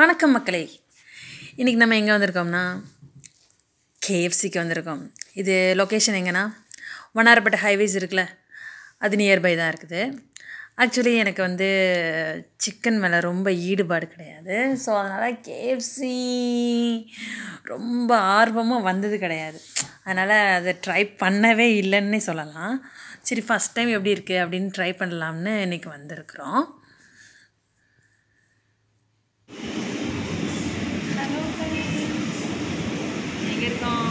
வணக்கம் மக்களே இன்றைக்கி நம்ம எங்கே வந்திருக்கோம்னா கேஎஃப்சிக்கு வந்திருக்கோம் இது லொக்கேஷன் எங்கன்னா வண்ணாரப்பேட்டை ஹைவேஸ் இருக்குல்ல அது நியர்பை தான் இருக்குது ஆக்சுவலி எனக்கு வந்து சிக்கன் மேலே ரொம்ப ஈடுபாடு கிடையாது ஸோ அதனால் கேஎஃப்சி ரொம்ப ஆர்வமாக வந்தது கிடையாது அதனால் அதை ட்ரை பண்ணவே இல்லைன்னே சொல்லலாம் சரி ஃபஸ்ட் டைம் எப்படி இருக்குது அப்படின்னு ட்ரை பண்ணலாம்னு இன்றைக்கி வந்திருக்கிறோம் எங்கே இருக்கோம்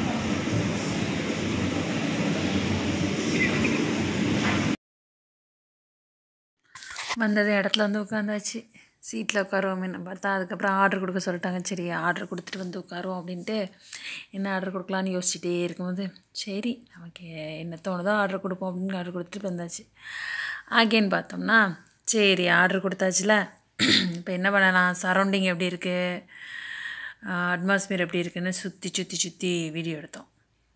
வந்தது இடத்துல வந்து உட்காந்தாச்சு சீட்டில் உட்காருவோம்னு பார்த்தா அதுக்கப்புறம் ஆர்டர் கொடுக்க சொல்லிட்டாங்க சரி ஆர்டர் கொடுத்துட்டு வந்து உட்காருவோம் அப்படின்ட்டு என்ன ஆர்டர் கொடுக்கலான்னு யோசிச்சுட்டே இருக்கும்போது சரி நமக்கு என்ன தோணுதோ ஆர்டர் கொடுப்போம் அப்படின்னு ஆர்டர் கொடுத்துட்டு வந்தாச்சு அகெயின் பார்த்தோம்னா சரி ஆர்டர் கொடுத்தாச்சுல இப்போ என்ன பண்ணலாம் சரௌண்டிங் எப்படி இருக்குது அட்மாஸ்பியர் எப்படி இருக்குன்னு சுற்றி சுற்றி சுற்றி வீடியோ எடுத்தோம்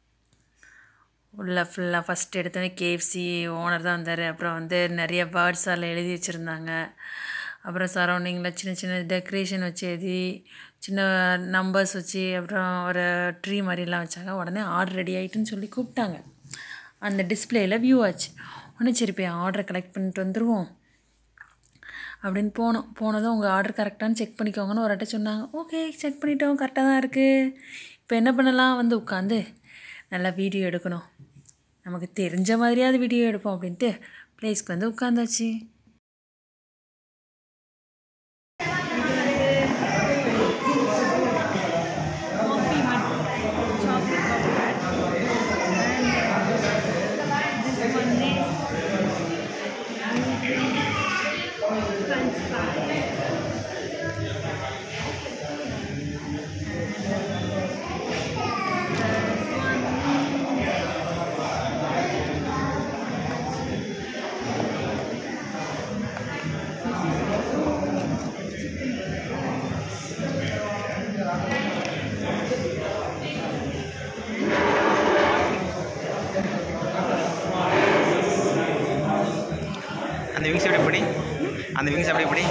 உள்ள ஃபுல்லாக ஃபஸ்ட் எடுத்தோன்னே கேஎஃப்சி ஓனர் தான் வந்தார் அப்புறம் வந்து நிறைய வேர்ட்ஸ் அதில் எழுதி வச்சுருந்தாங்க அப்புறம் சரௌண்டிங்கில் சின்ன சின்ன டெக்கரேஷன் வச்சு எழுதி சின்ன நம்பர்ஸ் வச்சு அப்புறம் ஒரு ட்ரீ மாதிரிலாம் வச்சாங்க உடனே ஆர்டர் ரெடி ஆகிட்டுன்னு சொல்லி கூப்பிட்டாங்க அந்த டிஸ்பிளேயில் வியூ ஆச்சு உடனே சரி போய் ஆர்டரை கலெக்ட் பண்ணிட்டு வந்துடுவோம் அப்படின்னு போனோம் போனதும் உங்கள் ஆர்டர் கரெக்டானு செக் பண்ணிக்கோங்கன்னு ஒரு அட்டை சொன்னாங்க ஓகே செக் பண்ணிட்டோம் கரெக்டாக தான் இருக்குது இப்போ என்ன பண்ணலாம் வந்து உட்காந்து நல்லா வீடியோ எடுக்கணும் நமக்கு தெரிஞ்ச மாதிரியாவது வீடியோ எடுப்போம் அப்படின்ட்டு ப்ளேஸ்க்கு வந்து உட்காந்தாச்சு அந்த விங்ஸ் எப்படி படி அந்த விங்ஸ் எப்படி படி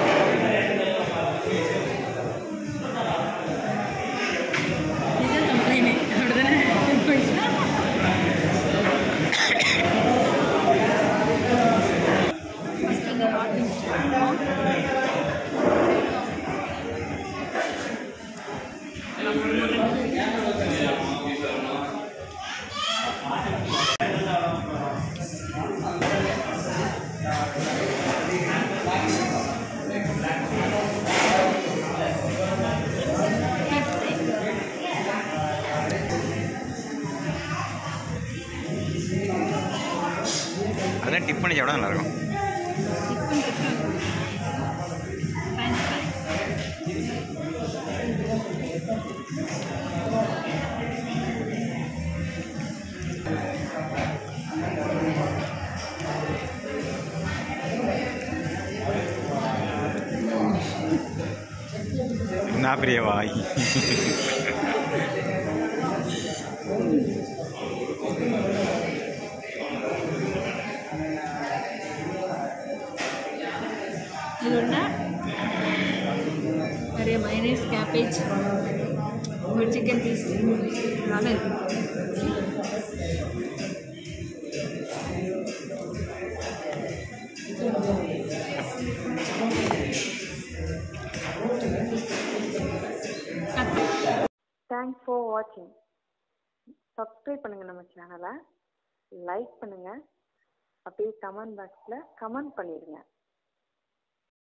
இதுதான் கம்ப்ளைண்ட் அப்படிதானே அதெல்லாம் டிப் பண்ணி சாப்பிட நல்லாயிருக்கும் என்ன பெரிய வாய் இது ஒன்று நிறைய மைனஸ் கேபேஜ் ஒரு சிக்கன் பீஸ் நல்லா இருக்கு தேங்க்ஸ் ஃபார் வாட்சிங் சப்ஸ்கிரைப் பண்ணுங்கள் நம்ம சேனலை லைக் பண்ணுங்கள் அப்படியே கமெண்ட் பாக்ஸில் கமெண்ட் பண்ணிடுங்க